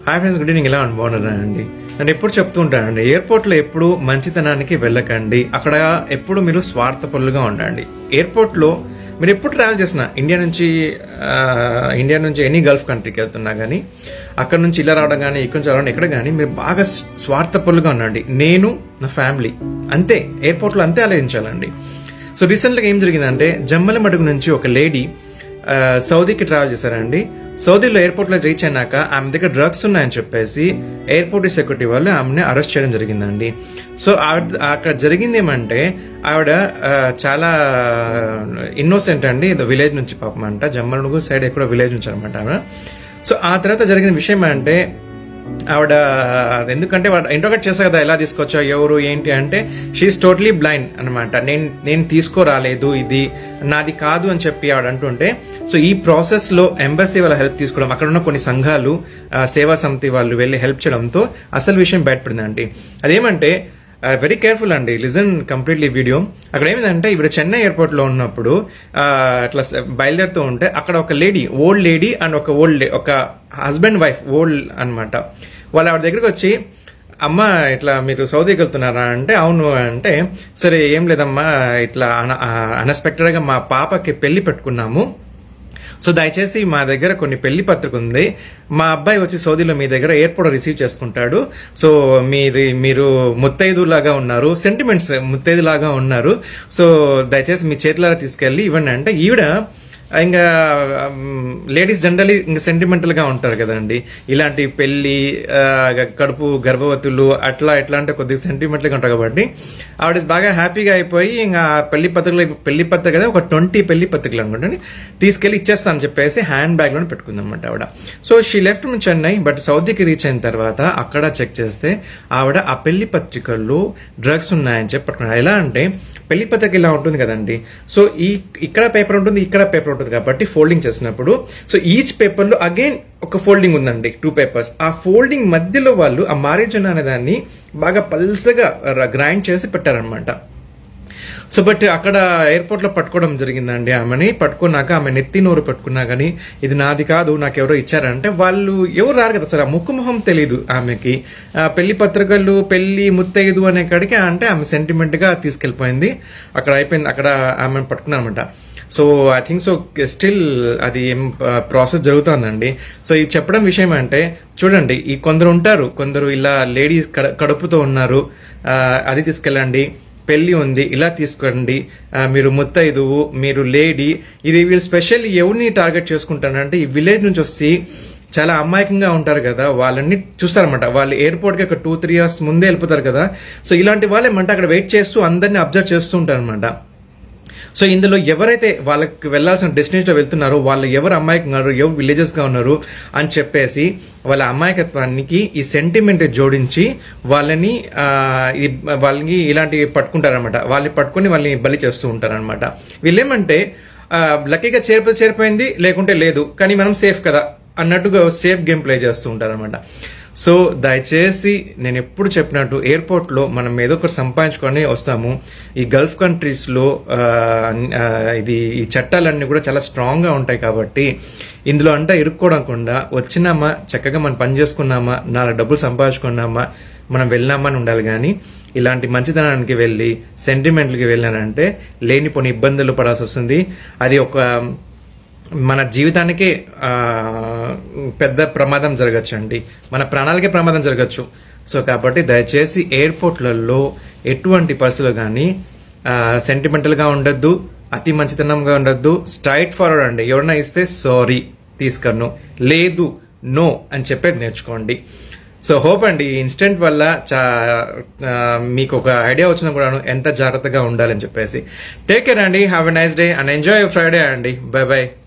hi friends good evening ఎలా ఉంది బాగున్నారా అండి నేను ఎప్పుడు చెప్తూ ఉంటానండి ఎయిర్పోర్ట్లో ఎప్పుడు మంచితనానికి వెళ్ళకండి అక్కడ ఎప్పుడు మీరు స్వార్థపరులుగా ఉండండి ఎయిర్పోర్ట్లో మీరు ఎప్పుడు ట్రావెల్ చేసినా ఇండియా నుంచి ఆ, ఇండియా నుంచి ఎనీ గల్ఫ్ కంట్రీకి వెళ్తున్నా కానీ అక్కడ నుంచి ఇలా రావడం కానీ ఇక్కడ నుంచి రావడం ఎక్కడ కానీ మీరు బాగా స్వార్థపరులుగా ఉండండి నేను నా ఫ్యామిలీ అంతే ఎయిర్పోర్ట్లో అంతే ఆలోచించాలండి సో రీసెంట్గా ఏం జరిగిందంటే జమ్మల మడుగు నుంచి ఒక లేడీ ఆ, సౌదీకి ట్రావెల్ చేశారండి సౌదీలో ఎయిర్పోర్ట్లో రీచ్ అయినాక ఆమె దగ్గర డ్రగ్స్ ఉన్నాయని చెప్పేసి ఎయిర్పోర్ట్ సెక్యూరిటీ వాళ్ళు ఆమెని అరెస్ట్ చేయడం జరిగిందండి సో ఆవిడ అక్కడ జరిగింది ఏమంటే ఆవిడ ఆ, చాలా ఇన్నోసెంట్ అండి ఇది విలేజ్ నుంచి పాపం అంట జమ్మలనుగు సైడ్ ఎక్కడో విలేజ్ నుంచి అనమాట ఆమె సో ఆ తర్వాత జరిగిన విషయం అంటే ఆవిడ అది ఎందుకంటే వాడు ఇంటర్గేట్ చేస్తా కదా ఎలా తీసుకొచ్చా ఎవరు ఏంటి అంటే షీఈస్ టోటలీ బ్లైండ్ అనమాట నేను నేను తీసుకోరాలేదు ఇది నాది కాదు అని చెప్పి ఆవిడ అంటుంటే సో ఈ ప్రాసెస్లో ఎంబసీ వాళ్ళ హెల్ప్ తీసుకోవడం అక్కడ ఉన్న కొన్ని సంఘాలు ఆ, సేవా సమితి వాళ్ళు వెళ్ళి హెల్ప్ చేయడంతో అసలు విషయం బయటపడిందండి అదేమంటే వెరీ కేర్ఫుల్ అండి లిజన్ కంప్లీట్లీ వీడియో అక్కడ ఏమిటంటే ఇప్పుడు చెన్నై ఎయిర్పోర్ట్ లో ఉన్నప్పుడు ఆ, అట్లా స- బయలుదేరుతూ ఉంటే అక్కడ ఒక లేడీ ఓల్డ్ లేడీ అండ్ ఒక ఓల్డ్ ఒక హస్బెండ్ వైఫ్ ఓల్డ్ అన్నమాట వాళ్ళు ఆవిడ దగ్గరికి వచ్చి అమ్మ ఇట్లా మీరు సౌదీకి వెళ్తున్నారా అంటే అవును అంటే సరే ఏం లేదమ్మా ఇట్లా అన్ఎక్స్పెక్టెడ్ గా మా పాపకి పెళ్లి పెట్టుకున్నాము సో దయచేసి మా దగ్గర కొన్ని పెళ్లి పత్రిక ఉంది మా అబ్బాయి వచ్చి సౌదీలో మీ దగ్గర ఎయిర్పోర్ట్ రిసీవ్ చేసుకుంటాడు సో మీది మీరు ముత్తైదు లాగా ఉన్నారు సెంటిమెంట్స్ ముత్తైదు లాగా ఉన్నారు సో దయచేసి మీ చేతులారా తీసుకెళ్ళి ఇవ్వండి అంటే ఈవిడ ఇంకా లేడీస్ జనరలీ ఇంకా సెంటిమెంటల్ గా ఉంటారు కదండి ఇలాంటి పెళ్లి ఆ, కడుపు గర్భవతులు అట్లా ఎట్లా అంటే కొద్దిగా సెంటిమెంటల్ గా ఉంటారు కాబట్టి ఆవిడ బాగా హ్యాపీగా అయిపోయి ఇంకా ఆ పెళ్లి పత్రికలు పెళ్లి పత్రిక కదా ఒక ట్వంటీ పెళ్లి పత్రికలు అనుకుంటుంది తీసుకెళ్లి ఇచ్చేస్తాను చెప్పేసి హ్యాండ్ బ్యాగ్ లోనే పెట్టుకుందన్నమాట ఆవిడ so she left from Chennai but సౌదీకి రీచ్ అయిన తర్వాత అక్కడ చెక్ చేస్తే ఆవిడ ఆ పెళ్లి పత్రికల్లో డ్రగ్స్ ఉన్నాయని చెప్పి పట్టుకున్నారు ఎలా అంటే పెళ్లి పత్రిక ఇలా ఉంటుంది కదండి సో ఈ ఇక్కడ పేపర్ ఉంటుంది ఇక్కడ పేపర్ ఉంటుంది కాబట్టి ఫోల్డింగ్ చేసినప్పుడు సో ఈచ్ పేపర్ లో అగైన్ ఒక ఫోల్డింగ్ ఉందండి టూ పేపర్స్ ఆ ఫోల్డింగ్ మధ్యలో వాళ్ళు ఆ మారేజన్ అనే దాన్ని బాగా పల్సగా గ్రైండ్ చేసి పెట్టారనమాట సో బట్ అక్కడ ఎయిర్పోర్ట్ లో పట్టుకోవడం జరిగిందండి ఆమెని పట్టుకున్నాక ఆమె నెత్తి నోరు పట్టుకున్నా కానీ ఇది నాది కాదు నాకు ఎవరో ఇచ్చారంటే వాళ్ళు ఎవరు రారు కదా సార్ ఆ ముక్కు మొహం తెలియదు ఆమెకి ఆ పెళ్లి పత్రికలు పెళ్లి ముత్తైదు అనే కాడికి అంటే ఆమె సెంటిమెంట్ గా తీసుకెళ్లిపోయింది అక్కడ అయిపోయింది అక్కడ ఆమె పట్టుకున్నారనమాట so I think so still అది ఏం ప్రాసెస్ జరుగుతుందండి సో ఇది చెప్పడం విషయం అంటే చూడండి ఈ కొందరు ఉంటారు కొందరు ఇలా లేడీస్ కడుపుతో ఉన్నారు ఆ, అది తీసుకెళ్ళండి పెళ్లి ఉంది ఇలా తీసుకోండి ఆ, మీరు ముత్తైదువు మీరు లేడీ ఇది వీళ్ళు స్పెషల్ ఎవరిని టార్గెట్ చేసుకుంటారంటే ఈ విలేజ్ నుంచి వచ్చి చాలా అమాయకంగా ఉంటారు కదా వాళ్ళని చూస్తారన్నమాట వాళ్ళు ఎయిర్పోర్ట్కి ఒక టూ త్రీ ఇయర్స్ ముందే వెళ్ళిపోతారు కదా సో ఇలాంటి వాళ్ళు ఏమంటే అక్కడ వెయిట్ చేస్తూ అందరినీ అబ్జర్వ్ చేస్తూ ఉంటారు అనమాట సో ఇందులో ఎవరైతే వాళ్ళకి వెళ్ళాల్సిన డెస్టినేషన్ వెళ్తున్నారో వాళ్ళు ఎవరు అమాయకంగా ఉన్నారు ఎవరు విలేజెస్ గా ఉన్నారు అని చెప్పేసి వాళ్ళ అమాయకత్వానికి ఈ సెంటిమెంట్ జోడించి వాళ్ళని ఆ, ఇది వాళ్ళని ఇలాంటి పట్టుకుంటారనమాట వాళ్ళని పట్టుకొని వాళ్ళని బలి చేస్తూ ఉంటారనమాట వీళ్ళేమంటే ఆ, లక్కీగా చేరిపోతే చేరిపోయింది లేకుంటే లేదు కానీ మనం సేఫ్ కదా అన్నట్టుగా సేఫ్ గేమ్ ప్లే చేస్తూ ఉంటారనమాట సో దయచేసి నేను ఎప్పుడు చెప్పినట్టు ఎయిర్పోర్ట్లో మనం ఏదో ఒకటి సంపాదించుకొని వస్తాము ఈ గల్ఫ్ కంట్రీస్లో ఆ, ఆ, ఇది ఈ చట్టాలన్నీ కూడా చాలా స్ట్రాంగ్గా ఉంటాయి కాబట్టి ఇందులో అంతా ఇరుక్కోవడంకుండా వచ్చినామా చక్కగా మనం పని చేసుకున్నామా నాలుగు డబ్బులు సంపాదించుకున్నామా మనం వెళ్ళినామా అని ఉండాలి కానీ ఇలాంటి మంచితనానికి వెళ్ళి సెంటిమెంట్లకి వెళ్ళానంటే లేనిపోని ఇబ్బందులు పడాల్సి వస్తుంది అది ఒక మన జీవితానికే ఆ, పెద్ద ప్రమాదం జరగచ్చు అండి మన ప్రాణాలకే ప్రమాదం జరగచ్చు సో కాబట్టి దయచేసి ఎయిర్పోర్ట్లలో ఎటువంటి పరిస్థితులు కానీ సెంటిమెంటల్గా ఉండొద్దు అతి మంచితనంగా ఉండొద్దు స్ట్రైట్ ఫార్వర్డ్ అండి ఎవరైనా ఇస్తే సారీ తీసుకను లేదు నో అని చెప్పేది నేర్చుకోండి సో హోప్ అండి ఈ ఇన్స్టెంట్ వల్ల చా ఆ, మీకు ఒక ఐడియా వచ్చినా కూడాను ఎంత జాగ్రత్తగా ఉండాలని చెప్పేసి టేక్ కేర్ అండి have a nice day and enjoy Friday అండి బై బై